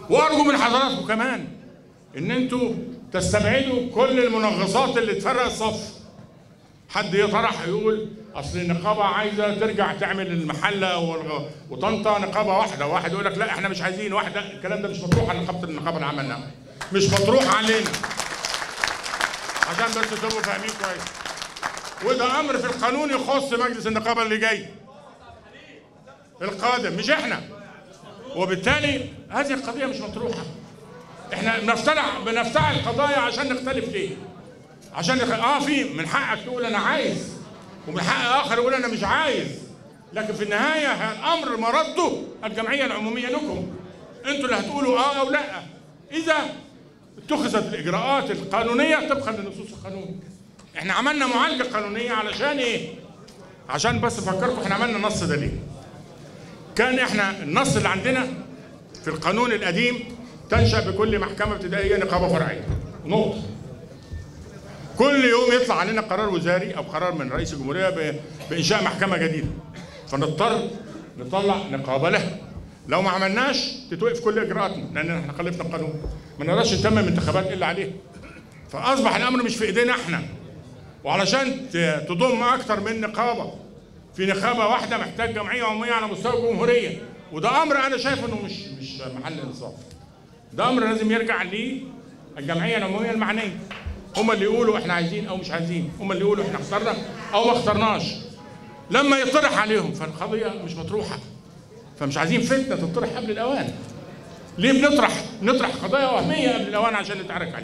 وارجو من حضراتكم كمان ان انتوا تستبعدوا كل المنغصات اللي تفرق الصف حد يطرح يقول اصل النقابه عايزه ترجع تعمل المحله والغ- وطنطا نقابه واحده واحد يقول لك لا احنا مش عايزين واحده الكلام ده مش مطروح على نقابه النقابه اللي عملناها مش مطروح علينا عشان بس تبقوا فاهمين كويس وده امر في القانون يخص مجلس النقابه اللي جاي القادم مش احنا وبالتالي هذه القضيه مش مطروحه احنا بنفترع بنفتعل قضايا عشان نختلف ليه عشان نخ... اه في من حقك تقول انا عايز ومن حق اخر يقول انا مش عايز لكن في النهايه ه- الامر مرده الجمعيه العموميه لكم انتوا اللي هتقولوا اه او لا اذا اتخذت الاجراءات القانونيه طبقا لنصوص القانون احنا عملنا معالجه قانونيه علشان ايه عشان بس افكركم احنا عملنا النص ده ليه كان احنا النص اللي عندنا في القانون القديم تنشا بكل محكمه ابتدائيه نقابه فرعيه نقطه كل يوم يطلع علينا قرار وزاري او قرار من رئيس الجمهوريه ب- بانشاء محكمه جديده فنضطر نطلع نقابه لها لو ما عملناش تتوقف كل اجراءاتنا لان احنا خالفنا القانون ما نقدرش نتمم انتخابات الا عليه فاصبح الامر مش في ايدينا احنا وعلشان ت- تضم اكتر من نقابه في نقابه واحده محتاج جمعيه عموميه على مستوى الجمهوريه وده امر انا شايف انه مش مش محل انصاف ده امر لازم يرجع للجمعيه العموميه المعنيه هم اللي يقولوا احنا عايزين او مش عايزين هم اللي يقولوا احنا اخترنا او ما اخترناش لما يطرح عليهم فالقضيه مش مطروحه فمش عايزين فتنه تطرح قبل الاوان ليه بنطرح نطرح قضايا وهميه قبل الاوان عشان نتعارك عليها